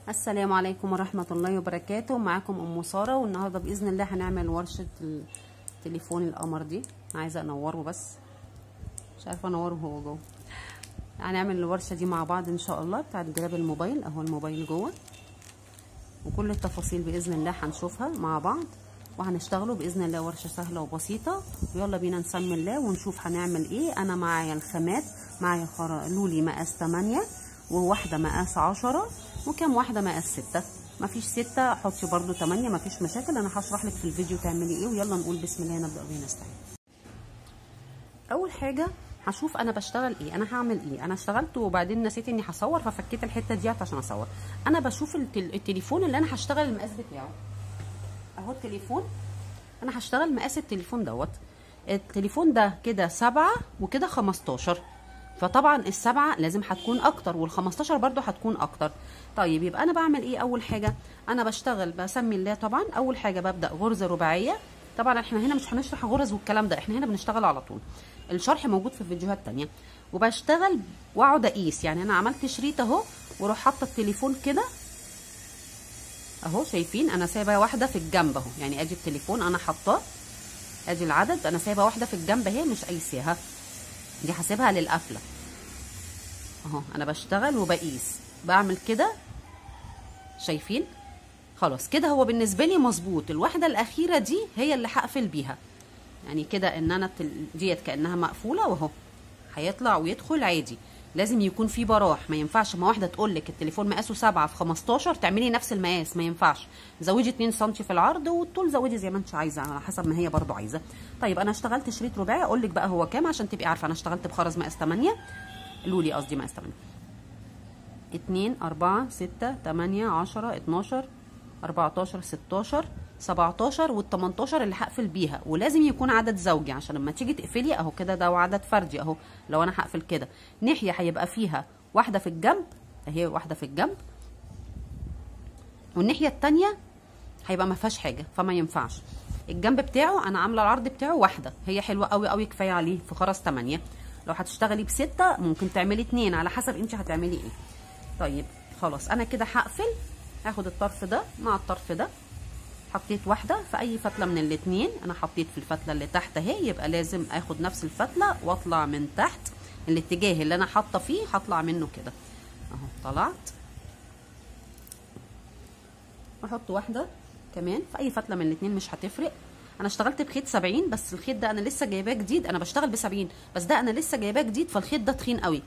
السلام عليكم ورحمة الله وبركاته معاكم أم سارة والنهاردة بإذن الله هنعمل ورشة التليفون القمر دي عايزة أنوره بس مش عارفة أنوره هو جوه هنعمل الورشة دي مع بعض إن شاء الله بتاعت جراب الموبايل أهو الموبايل جوه وكل التفاصيل بإذن الله هنشوفها مع بعض وهنشتغله بإذن الله ورشة سهلة وبسيطة ويلا بينا نسمي الله ونشوف هنعمل إيه أنا معايا الخامات معايا لولي مقاس 8 وواحدة مقاس 10 وكام واحدة مقاس 6 مفيش 6 حطي برضو 8 مفيش مشاكل أنا هشرح لك في الفيديو تعملي إيه ويلا نقول بسم الله نبدأ بينا نستعين أول حاجة هشوف انا بشتغل ايه انا هعمل ايه انا اشتغلت وبعدين نسيت اني هصور ففكيت الحته ديت عشان اصور انا بشوف التليفون اللي انا هشتغل المقاس بتاعه اهو التليفون انا هشتغل مقاس التليفون دوت التليفون ده كده سبعة وكده خمستاشر فطبعا السبعة لازم هتكون اكتر والخمستاشر برضو هتكون اكتر طيب يبقى انا بعمل ايه اول حاجة انا بشتغل بسمي الله طبعا اول حاجة ببدأ غرزة رباعية طبعا احنا هنا مش هنشرح غرز والكلام ده احنا هنا بنشتغل على طول الشرح موجود في فيديوهات تانية وبشتغل واقعد اقيس يعني انا عملت شريط اهو واروح حاطه التليفون كده اهو شايفين انا سايبه واحده في الجنب اهو يعني ادي التليفون انا حاطاه ادي العدد انا سايبه واحده في الجنب اهي مش قايساها دي هسيبها للقفله اهو انا بشتغل وبقيس بعمل كده شايفين خلاص كده هو بالنسبه لي مظبوط الواحده الاخيره دي هي اللي هقفل بيها يعني كده ان انا ديت كانها مقفوله واهو هيطلع ويدخل عادي لازم يكون في براح ما ينفعش ما واحده تقول لك التليفون مقاسه 7 في 15 تعملي نفس المقاس ما ينفعش زودي 2 سم في العرض والطول زودي زي ما انت عايزه على حسب ما هي برضو عايزه طيب انا اشتغلت شريط رباعي اقول لك بقى هو كام عشان تبقي عارفه انا اشتغلت بخرز مقاس 8 لولي قصدي مقاس 8 2 4 6 8 10 12 14 16 17 وال 18 اللي هقفل بيها ولازم يكون عدد زوجي عشان لما تيجي تقفلي اهو كده ده عدد فردي اهو لو انا هقفل كده ناحيه هيبقى فيها واحده في الجنب اهي واحده في الجنب والناحيه الثانيه هيبقى ما فيهاش حاجه فما ينفعش الجنب بتاعه انا عامله العرض بتاعه واحده هي حلوه قوي قوي كفايه عليه في خرز 8 لو هتشتغلي بستة ممكن تعملي اتنين على حسب انت هتعملي ايه طيب خلاص انا كده هقفل هاخد الطرف ده مع الطرف ده حطيت واحده في اي فتله من الاتنين انا حطيت في الفتله اللي تحت اهي يبقى لازم اخد نفس الفتله واطلع من تحت الاتجاه اللي انا حاطه فيه هطلع منه كده اهو طلعت واحط واحده كمان في اي فتله من الاتنين مش هتفرق انا اشتغلت بخيط 70 بس الخيط ده انا لسه جايباه جديد انا بشتغل ب 70 بس ده انا لسه جايباه جديد فالخيط ده تخين قوي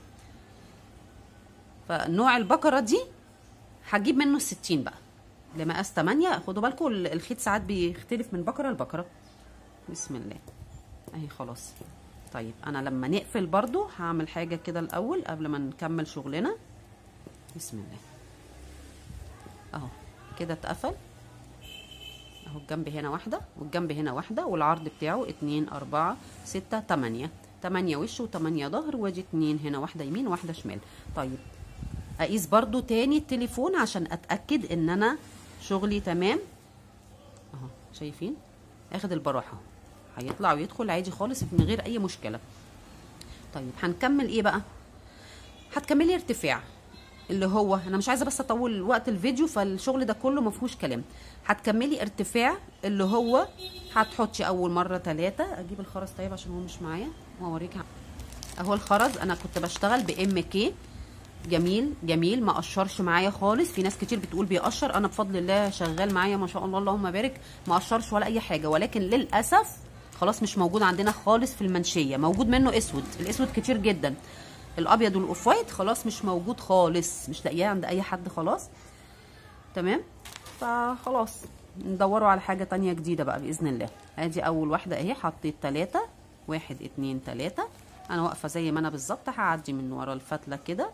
فنوع البكره دي هجيب منه الستين بقى لمقاس 8 خدوا بالكم الخيط ساعات بيختلف من بكره لبكره بسم الله اهي خلاص طيب انا لما نقفل برضو هعمل حاجه كده الاول قبل ما نكمل شغلنا بسم الله اهو كده اتقفل اهو الجنب هنا واحده والجنب هنا واحده والعرض بتاعه 2 4 6 8 8 وش و8 ظهر وادي 2 هنا واحده يمين واحده شمال طيب اقيس برضو تاني التليفون عشان اتاكد ان انا شغلي تمام اهو شايفين اخد البراحه هيطلع ويدخل عادي خالص من غير اي مشكله طيب هنكمل ايه بقى هتكملي ارتفاع اللي هو انا مش عايزه بس اطول وقت الفيديو فالشغل ده كله ما فيهوش كلام هتكملي ارتفاع اللي هو هتحطي اول مره ثلاثة اجيب الخرز طيب عشان هو مش معايا واوريك اهو الخرز انا كنت بشتغل بام كي جميل جميل ما قشرش معايا خالص في ناس كتير بتقول بيقشر انا بفضل الله شغال معايا ما شاء الله اللهم بارك ما قشرش ولا اي حاجه ولكن للاسف خلاص مش موجود عندنا خالص في المنشيه موجود منه اسود الاسود كتير جدا الابيض والاوف وايت خلاص مش موجود خالص مش لاقياه عند اي حد خلاص تمام فخلاص ندوروا على حاجه تانية جديده بقى باذن الله ادي اول واحده اهي حطيت ثلاثة واحد اتنين ثلاثة انا واقفه زي ما انا بالظبط هعدي من ورا الفتله كده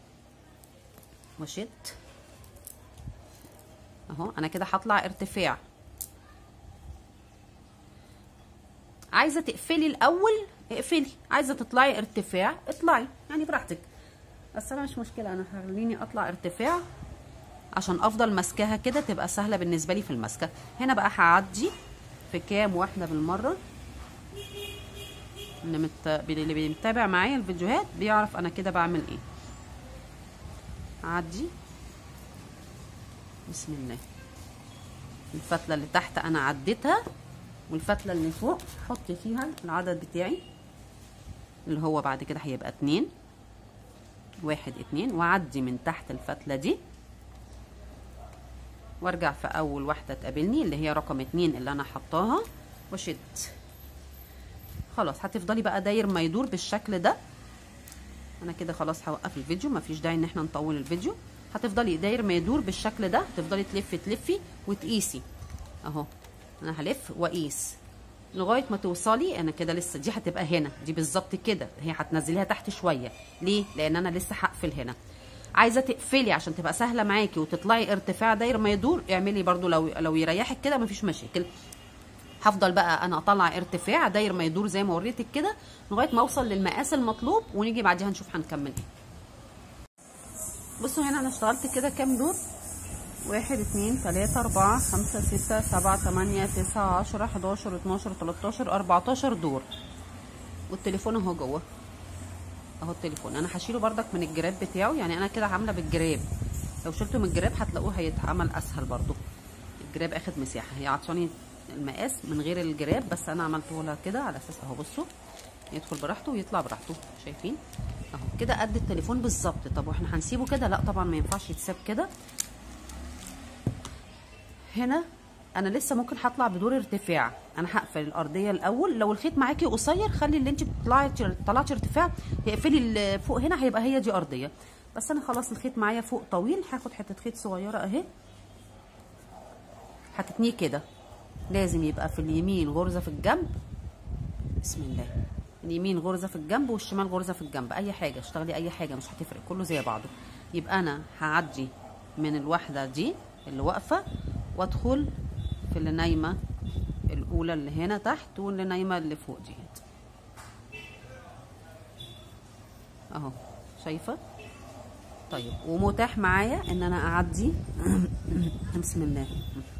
وشد اهو انا كده هطلع ارتفاع عايزه تقفلي الاول اقفلي عايزه تطلعي ارتفاع اطلعي يعني براحتك بس انا مش مشكله انا خليني اطلع ارتفاع عشان افضل ماسكاها كده تبقى سهله بالنسبه لي في المسكه هنا بقى هعدي في كام واحده بالمره اللي مت... اللي بيتابع معايا الفيديوهات بيعرف انا كده بعمل ايه اعدي بسم الله الفتله اللي تحت انا عديتها والفتله اللي فوق احط فيها العدد بتاعي اللي هو بعد كده هيبقى اتنين واحد اتنين واعدي من تحت الفتله دي وارجع في اول واحده تقابلني اللي هي رقم اتنين اللي انا حطاها واشد خلاص هتفضلي بقى داير ما يدور بالشكل ده انا كده خلاص هوقف الفيديو مفيش داعي ان احنا نطول الفيديو هتفضلي داير ما يدور بالشكل ده تفضلي تلفي تلفي وتقيسي اهو انا هلف واقيس لغايه ما توصلي انا كده لسه دي هتبقى هنا دي بالظبط كده هي هتنزليها تحت شويه ليه لان انا لسه هقفل هنا عايزه تقفلي عشان تبقى سهله معاكي وتطلعي ارتفاع داير ما يدور اعملي برضو لو لو يريحك كده مفيش مشاكل هفضل بقى انا اطلع ارتفاع داير ما يدور زي ما وريتك كده لغايه ما اوصل للمقاس المطلوب ونيجي بعديها نشوف هنكمل ايه بصوا هنا انا اشتغلت كده كام دور واحد اتنين تلاتة اربعة خمسة ستة سبعة تمانية تسعة عشرة حداشر اتناشر تلاتاشر اربعتاشر دور والتليفون اهو جوه اهو التليفون انا هشيله بردك من الجراب بتاعه يعني انا كده عامله بالجراب لو شلته من الجراب هتلاقوه هيتعمل اسهل برضو الجراب اخد مساحه هي عطشاني المقاس من غير الجراب بس انا عملته لها كده على اساس اهو بصوا يدخل براحته ويطلع براحته شايفين اهو كده قد التليفون بالظبط طب واحنا هنسيبه كده لا طبعا ما ينفعش يتساب كده هنا انا لسه ممكن هطلع بدور ارتفاع انا هقفل الارضيه الاول لو الخيط معاكي قصير خلي اللي انت بتطلعي طلعتي ارتفاع اقفلي اللي فوق هنا هيبقى هي دي ارضيه بس انا خلاص الخيط معايا فوق طويل هاخد حته خيط صغيره اهي هتتنيه كده لازم يبقى في اليمين غرزه في الجنب بسم الله اليمين غرزه في الجنب والشمال غرزه في الجنب اي حاجه اشتغلي اي حاجه مش هتفرق كله زي بعضه يبقى انا هعدي من الواحده دي اللي واقفه وادخل في اللي نايمه الاولى اللي هنا تحت واللي نايمه اللي فوق دي اهو شايفه طيب ومتاح معايا ان انا اعدي بسم الله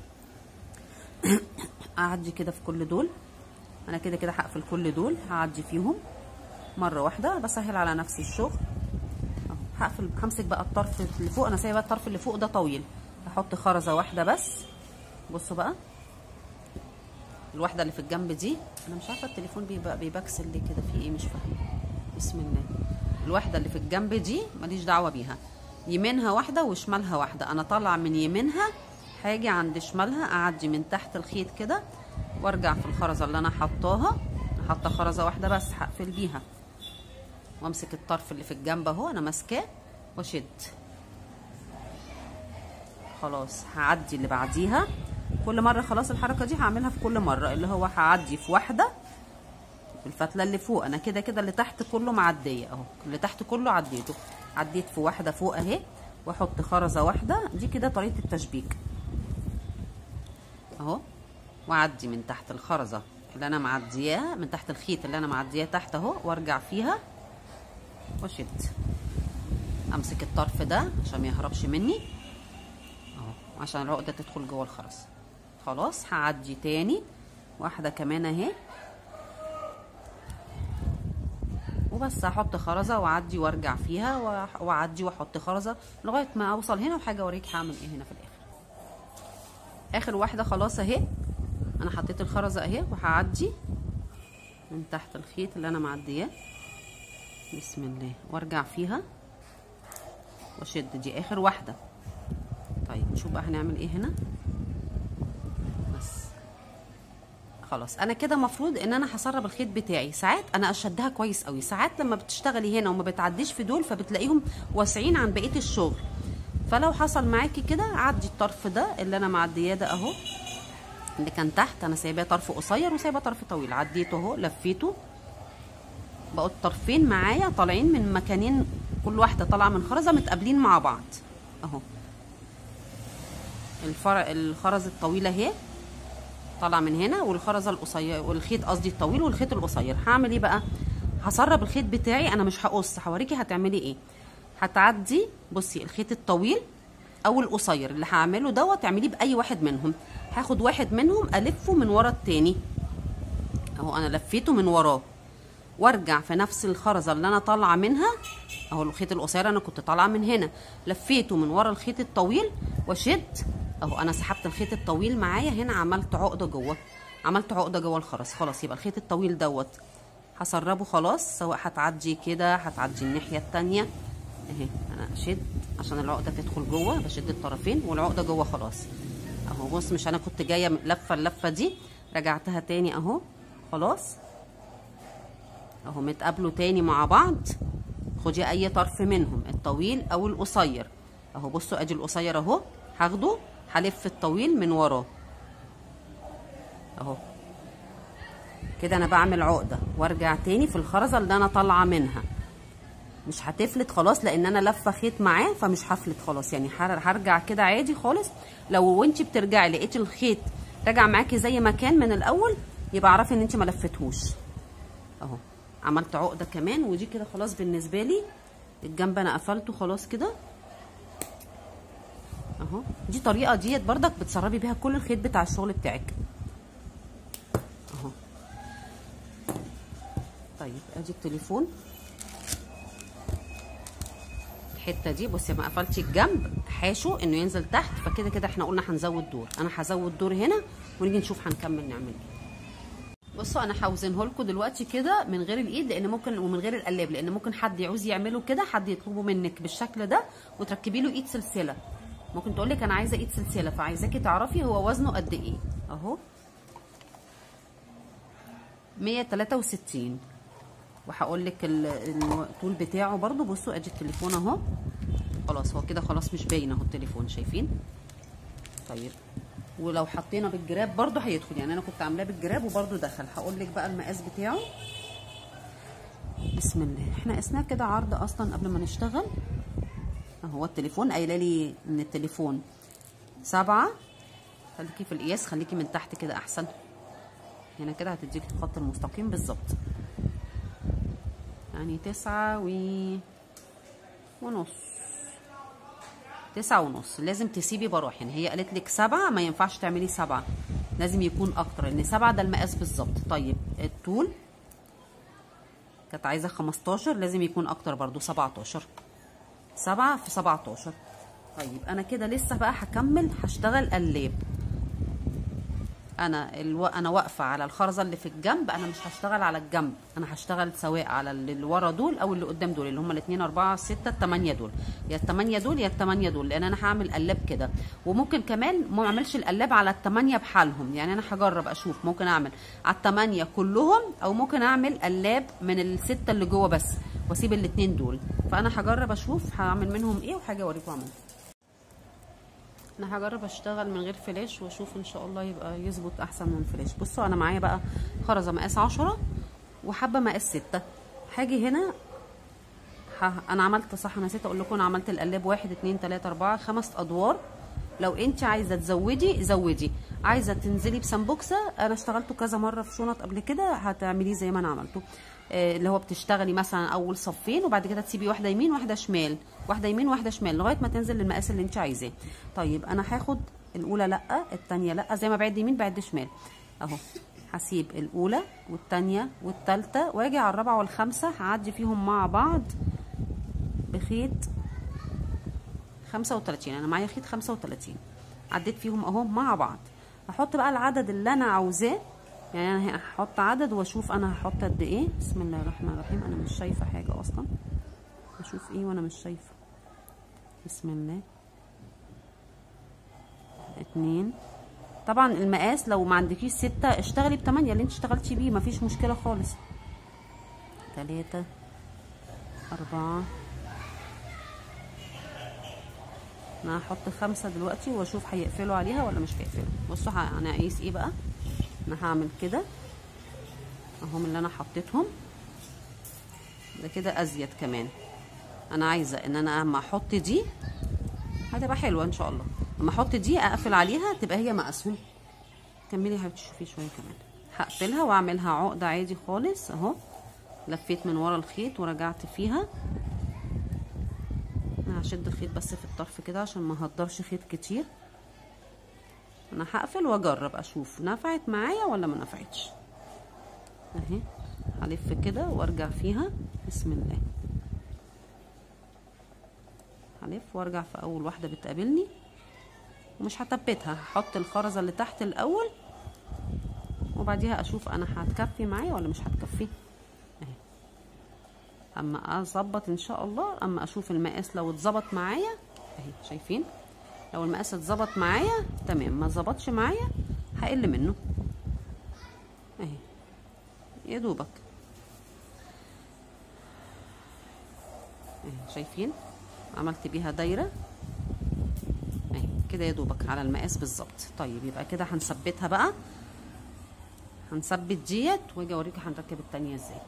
اعدي كده في كل دول انا كده كده هقفل كل دول هعدي فيهم مره واحده بسهل على نفسي الشغل اهو هقفل همسك بقى الطرف اللي فوق انا سايبه الطرف اللي فوق ده طويل هحط خرزه واحده بس بصوا بقى الواحده اللي في الجنب دي انا مش عارفه التليفون بيبقى بيبكسل ليه كده في ايه مش فاهمه بسم الله الواحده اللي في الجنب دي ماليش دعوه بيها يمينها واحده وشمالها واحده انا طالعه من يمينها هاجي عند شمالها اعدي من تحت الخيط كده وارجع في الخرزه اللي انا حطاها حاطه خرزه واحده بس هقفل بيها وامسك الطرف اللي في الجنب اهو انا ماسكاه واشد خلاص هعدي اللي بعديها كل مره خلاص الحركه دي هعملها في كل مره اللي هو هعدي في واحده في الفتله اللي فوق انا كده كده اللي تحت كله معديه اهو اللي تحت كله عديته عديت في واحده فوق اهي واحط خرزه واحده دي كده طريقه التشبيك اهو واعدي من تحت الخرزه اللي انا معدياها من تحت الخيط اللي انا معدياه تحت اهو وارجع فيها واشد امسك الطرف ده عشان ما يهربش مني اهو عشان العقده تدخل جوه الخرز خلاص هعدي تاني واحده كمان اهي وبس هحط خرزه واعدي وارجع فيها واعدي واحط خرزه لغايه ما اوصل هنا وحاجه اوريك هعمل ايه هنا في الاخر اخر واحده خلاص اهي انا حطيت الخرزه اهي وهعدي من تحت الخيط اللي انا معدياه بسم الله وارجع فيها واشد دي اخر واحده طيب نشوف بقى هنعمل ايه هنا بس خلاص انا كده مفروض ان انا هسرب الخيط بتاعي ساعات انا اشدها كويس قوي ساعات لما بتشتغلي هنا وما بتعديش في دول فبتلاقيهم واسعين عن بقيه الشغل فلو حصل معاكي كده عدي الطرف ده اللي انا معدياه ده اهو اللي كان تحت انا سايباه طرف قصير وسايباه طرف طويل عديته اهو لفيته بقوا الطرفين معايا طالعين من مكانين كل واحده طالعه من خرزه متقابلين مع بعض اهو الفرع الخرز الطويله اهي طالعه من هنا والخرزه القصير والخيط قصدي الطويل والخيط القصير هعمل ايه بقى هسرب الخيط بتاعي انا مش هقص هوريكي هتعملي ايه هتعدي بصي الخيط الطويل او القصير اللي هعمله دوت تعمليه باي واحد منهم هاخد واحد منهم الفه من ورا التاني اهو انا لفيته من وراه وارجع في نفس الخرزه اللي انا طالعه منها اهو الخيط القصير انا كنت طالعه من هنا لفيته من ورا الخيط الطويل واشد اهو انا سحبت الخيط الطويل معايا هنا عملت عقده جوه عملت عقده جوه الخرز خلاص يبقى الخيط الطويل دوت هسربه خلاص سواء هتعدي كده هتعدي الناحيه التانية اهي انا اشد عشان العقده تدخل جوه بشد الطرفين والعقده جوه خلاص اهو بص مش انا كنت جايه لفه اللفه دي رجعتها تاني اهو خلاص اهو متقابلوا تاني مع بعض خدي اي طرف منهم الطويل او القصير اهو بصوا ادي القصير اهو هاخده هلف الطويل من وراه اهو كده انا بعمل عقده وارجع تاني في الخرزه اللي انا طالعه منها مش هتفلت خلاص لان انا لفه خيط معاه فمش هفلت خلاص يعني هرجع كده عادي خالص لو وانت بترجعي لقيتي الخيط رجع معاكي زي ما كان من الاول يبقى اعرفي ان انت ما لفتهوش اهو عملت عقده كمان ودي كده خلاص بالنسبه لي الجنب انا قفلته خلاص كده اهو دي طريقه ديت بردك بتسربي بيها كل الخيط بتاع الشغل بتاعك اهو طيب ادي التليفون الحته دي بصي ما قفلتي الجنب حاشو انه ينزل تحت فكده كده احنا قلنا هنزود دور انا هزود دور هنا ونيجي نشوف هنكمل نعمل ايه بصوا انا هوزنه لكم دلوقتي كده من غير الايد لان ممكن ومن غير القلاب لان ممكن حد يعوز يعمله كده حد يطلبه منك بالشكل ده وتركبي له ايد سلسله ممكن تقول لك انا عايزه ايد سلسله فعايزاكي تعرفي هو وزنه قد ايه اهو 163 وهقول لك الطول بتاعه برده بصوا ادي التليفون اهو خلاص هو كده خلاص مش باين اهو التليفون شايفين طيب ولو حطينا بالجراب برده هيدخل يعني انا كنت عاملاه بالجراب وبرده دخل هقول لك بقى المقاس بتاعه بسم الله احنا قسناه كده عرض اصلا قبل ما نشتغل اهو التليفون قايله لي ان التليفون سبعة خليكي في القياس خليكي من تحت كده احسن هنا كده هتديكي الخط المستقيم بالظبط يعني تسعة و ونص تسعة ونص لازم تسيبي براح يعني هي قالت لك سبعة ما ينفعش تعملي سبعة لازم يكون اكتر لان سبعة ده المقاس بالظبط طيب الطول كانت عايزة خمستاشر لازم يكون اكتر برضو سبعتاشر سبعة في سبعتاشر طيب انا كده لسه بقى هكمل هشتغل قلاب انا الو... انا واقفه على الخرزه اللي في الجنب انا مش هشتغل على الجنب انا هشتغل سواء على اللي ورا دول او اللي قدام دول اللي هم الاثنين أربعة ستة الثمانية دول يا الثمانية دول يا الثمانية دول لان انا هعمل قلاب كده وممكن كمان ما اعملش القلاب على الثمانية بحالهم يعني انا هجرب اشوف ممكن اعمل على الثمانية كلهم او ممكن اعمل قلاب من الستة اللي جوه بس واسيب الاثنين دول فانا هجرب اشوف هعمل منهم ايه وحاجه اوريكم اعملها انا هجرب اشتغل من غير فلاش واشوف ان شاء الله يبقى يظبط احسن من الفلاش بصوا انا معايا بقى خرزه مقاس عشرة وحبه مقاس ستة هاجي هنا ها انا عملت صح نسيت اقول لكم انا عملت القلاب واحد اتنين تلاته اربعه خمس ادوار لو انت عايزه تزودي زودي عايزه تنزلي بسمبوكسه انا اشتغلته كذا مره في شنط قبل كده هتعمليه زي ما انا عملته آه اللي هو بتشتغلي مثلا اول صفين وبعد كده تسيبي واحده يمين واحده شمال واحده يمين واحده شمال لغايه ما تنزل للمقاس اللي انت عايزاه طيب انا هاخد الاولى لا الثانيه لا زي ما بعد يمين بعد شمال اهو هسيب الاولى والثانيه والثالثه واجي على الرابعه والخامسه هعدي فيهم مع بعض بخيط خمسة وتلاتين انا معايا خيط خمسة وتلاتين عديت فيهم اهو مع بعض هحط بقى العدد اللي انا عاوزاه يعني انا هحط عدد واشوف انا هحط قد ايه بسم الله الرحمن الرحيم انا مش شايفه حاجه اصلا اشوف ايه وانا مش شايفه بسم الله اتنين طبعا المقاس لو ما عندكيش ستة اشتغلي بتمانية اللي انت اشتغلتي بيه مفيش مشكلة خالص تلاتة أربعة انا هحط خمسة دلوقتي واشوف هيقفلوا عليها ولا مش هيقفلوا بصوا انا هقيس ايه بقى انا هعمل كده اهم اللي انا حطيتهم ده كده ازيد كمان انا عايزه ان انا اما احط دي هتبقى حلوه ان شاء الله اما احط دي اقفل عليها تبقى هي مقاسهم كملي يا حبيبتي شوفي شويه كمان هقفلها واعملها عقده عادي خالص اهو لفيت من ورا الخيط ورجعت فيها انا هشد الخيط بس في الطرف كده عشان ما اهدرش خيط كتير انا هقفل واجرب اشوف نفعت معايا ولا ما نفعتش اهي هلف كده وارجع فيها بسم الله هلف وارجع في اول واحده بتقابلني ومش هثبتها هحط الخرزه اللي تحت الاول وبعديها اشوف انا هتكفي معايا ولا مش هتكفي اهي اما اظبط ان شاء الله اما اشوف المقاس لو اتظبط معايا اهي شايفين لو المقاس اتظبط معايا تمام ما ظبطش معايا هقل منه اهي يا دوبك اهي شايفين عملت بيها دايره اهي كده يا دوبك على المقاس بالظبط طيب يبقى كده هنثبتها بقى هنثبت ديت واجي اوريكي هنركب التانية ازاي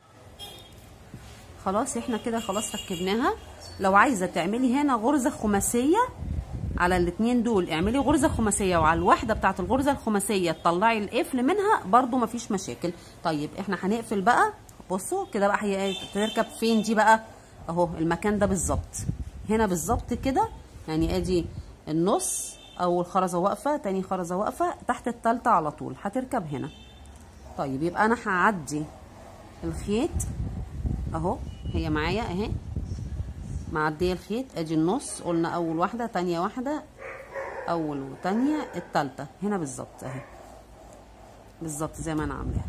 خلاص احنا كده خلاص ركبناها لو عايزه تعملي هنا غرزه خماسيه على الاتنين دول اعملي غرزه خماسيه وعلى الواحده بتاعه الغرزه الخماسيه تطلعي القفل منها برضو مفيش مشاكل طيب احنا هنقفل بقى بصوا كده بقى هي تركب فين دي بقى اهو المكان ده بالظبط هنا بالظبط كده يعني ادي النص اول خرزه واقفه تاني خرزه واقفه تحت التالتة على طول هتركب هنا طيب يبقى انا هعدي الخيط اهو هي معايا اهي معديه الخيط ادي النص قلنا اول واحده تانية واحده اول وتانية التالتة هنا بالظبط اهي بالظبط زي ما انا عاملاها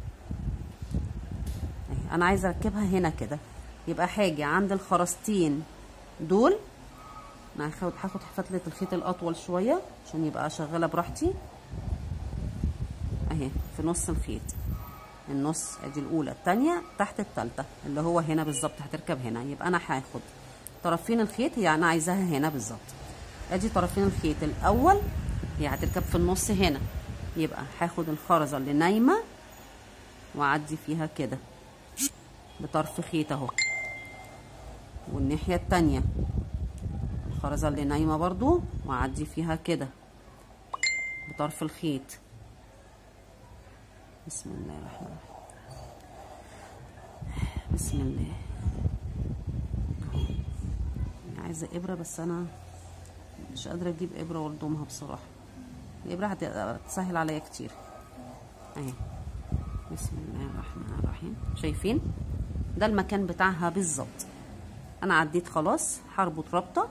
اهي انا عايزه اركبها هنا كده يبقى هاجي عند الخرزتين دول انا هاخد هاخد فتله الخيط الاطول شويه عشان يبقى شغاله براحتي اهي في نص الخيط النص ادي الاولى الثانيه تحت الثالثه اللي هو هنا بالظبط هتركب هنا يبقى انا هاخد طرفين الخيط هي انا عايزاها هنا بالظبط ادي طرفين الخيط الاول هي هتركب في النص هنا يبقى هاخد الخرزه اللي نايمه واعدي فيها كده بطرف خيط اهو والناحيه التانية الخرزه اللي نايمه برضو واعدي فيها كده بطرف الخيط بسم الله الرحمن الرحيم بسم الله عايزه ابره بس انا مش قادره اجيب ابره والضمها بصراحه الابره هتسهل عليا كتير اهي بسم الله الرحمن الرحيم شايفين ده المكان بتاعها بالظبط انا عديت خلاص هربط رابطه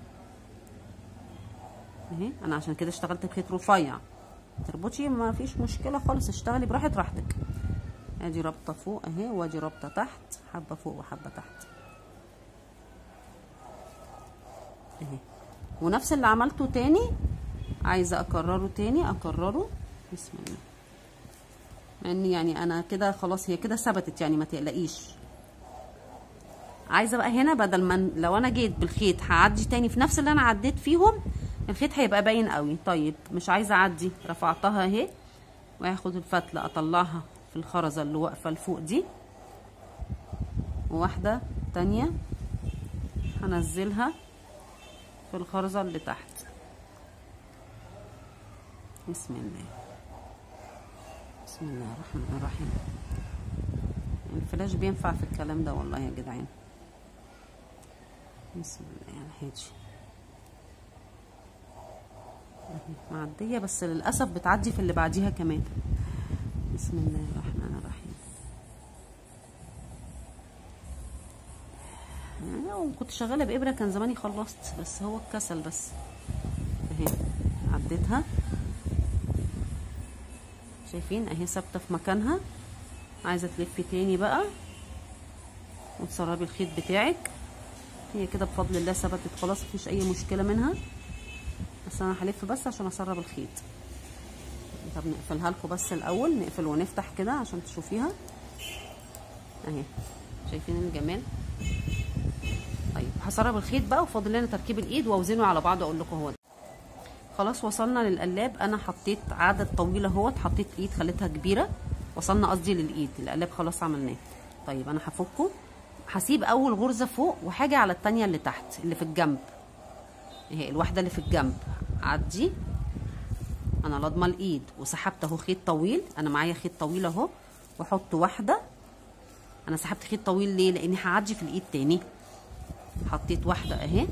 اهي انا عشان كده اشتغلت بخيط رفيع تربطي ما فيش مشكله خالص اشتغلي براحه راحتك ادي رابطه فوق اهي وادي رابطه تحت حبه فوق وحبه تحت اهي ونفس اللي عملته تاني عايزه اكرره تاني اكرره بسم الله لان يعني انا كده خلاص هي كده ثبتت يعني ما تقلقيش عايزه بقى هنا بدل ما لو انا جيت بالخيط هعدي تاني في نفس اللي انا عديت فيهم الخيط هيبقى باين قوي طيب مش عايزه اعدي رفعتها اهي واخد الفتله اطلعها في الخرزه اللي واقفه لفوق دي وواحده تانية هنزلها في الخرزه اللي تحت بسم الله بسم الله الرحمن الرحيم الفلاش بينفع في الكلام ده والله يا جدعان بسم الله الهادي معديه بس للاسف بتعدي في اللي بعديها كمان بسم الله الرحمن الرحيم لو كنت شغاله بابره كان زماني خلصت بس هو الكسل بس اهي عديتها شايفين اهي ثابته في مكانها عايزه تلفي تاني بقى وتسربي الخيط بتاعك هي كده بفضل الله ثبتت خلاص مفيش اي مشكله منها بس انا هلف بس عشان اسرب الخيط طب نقفلها لكم بس الاول نقفل ونفتح كده عشان تشوفيها اهي شايفين الجمال طيب هسرب الخيط بقى وفاضل لنا تركيب الايد واوزنه على بعض اقول لكم هو ده. خلاص وصلنا للقلاب انا حطيت عدد طويل اهوت حطيت ايد خليتها كبيره وصلنا قصدي للايد القلاب خلاص عملناه طيب انا هفكه هسيب اول غرزه فوق وحاجه على التانية اللي تحت اللي في الجنب اهي الواحده اللي في الجنب عدي انا لاضمه الايد وسحبت اهو خيط طويل انا معايا خيط طويل اهو واحط واحده انا سحبت خيط طويل ليه لاني هعدي في الايد تاني حطيت واحده اهي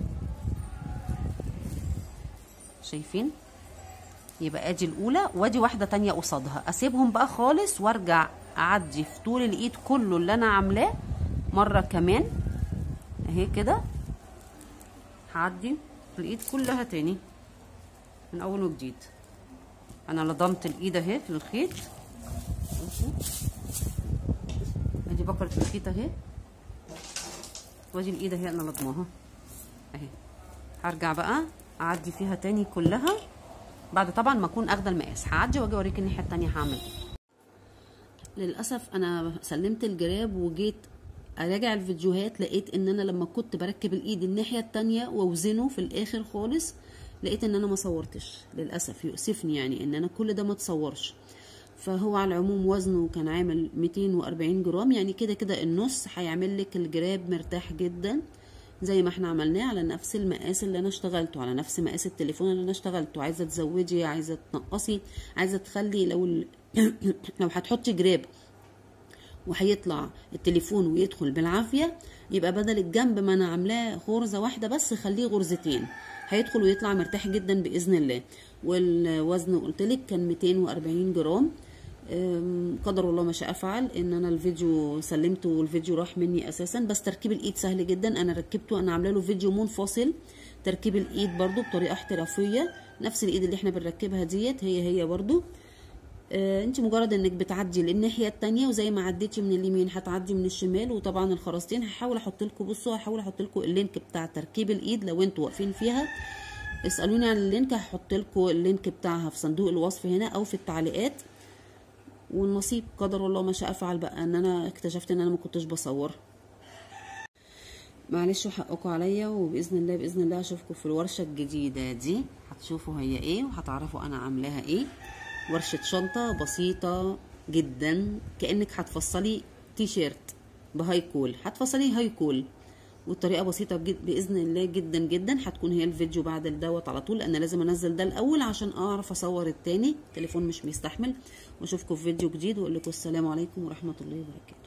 شايفين يبقى ادي الاولى وادي واحده تانية قصادها اسيبهم بقى خالص وارجع اعدي في طول الايد كله اللي انا عاملاه مره كمان اهي كده هعدي في الايد كلها تاني من اول وجديد انا لضمت الايد اهي في الخيط بصوا. ادي بكرة الخيط اهي وادي الايد اهي انا لضماها اهي هرجع بقى اعدي فيها تاني كلها بعد طبعا ما اكون اخده المقاس هعدي واجي اوريك الناحيه التانيه هعمل ايه للاسف انا سلمت الجراب وجيت اراجع الفيديوهات لقيت ان انا لما كنت بركب الايد الناحيه التانية واوزنه في الاخر خالص لقيت ان انا ما صورتش للاسف يؤسفني يعني ان انا كل ده ما تصورش فهو على العموم وزنه كان عامل 240 جرام يعني كده كده النص هيعمل لك الجراب مرتاح جدا زي ما احنا عملناه على نفس المقاس اللي انا اشتغلته على نفس مقاس التليفون اللي انا اشتغلته عايزه تزودي عايزه تنقصي عايزه تخلي لو ال... لو هتحطي جراب وهيطلع التليفون ويدخل بالعافيه يبقى بدل الجنب ما انا عاملاه غرزه واحده بس خليه غرزتين هيدخل ويطلع مرتاح جدا باذن الله والوزن قلت لك كان 240 جرام أم، قدر الله ما شاء فعل ان انا الفيديو سلمته والفيديو راح مني اساسا بس تركيب الايد سهل جدا انا ركبته انا عامله له فيديو منفصل تركيب الايد برضو بطريقه احترافيه نفس الايد اللي احنا بنركبها ديت هي هي برضو آه، انت مجرد انك بتعدي للناحيه التانية وزي ما عديتي من اليمين هتعدي من الشمال وطبعا الخراستين هحاول احط لكم بصوا هحاول احط لكم اللينك بتاع تركيب الايد لو انتوا واقفين فيها اسالوني عن اللينك هحط لكم اللينك بتاعها في صندوق الوصف هنا او في التعليقات والنصيب قدر الله ما شاء فعل بقى ان انا اكتشفت ان انا ما كنتش بصور معلش حقكم عليا وباذن الله باذن الله اشوفكم في الورشه الجديده دي هتشوفوا هي ايه وهتعرفوا انا عاملاها ايه ورشه شنطه بسيطه جدا كانك هتفصلي تي شيرت بهاي كول هتفصليه هاي كول والطريقه بسيطه جد باذن الله جدا جدا هتكون هي الفيديو بعد دوت على طول انا لازم انزل ده الاول عشان اعرف اصور التاني التليفون مش بيستحمل واشوفكم في فيديو جديد واقول لكم السلام عليكم ورحمه الله وبركاته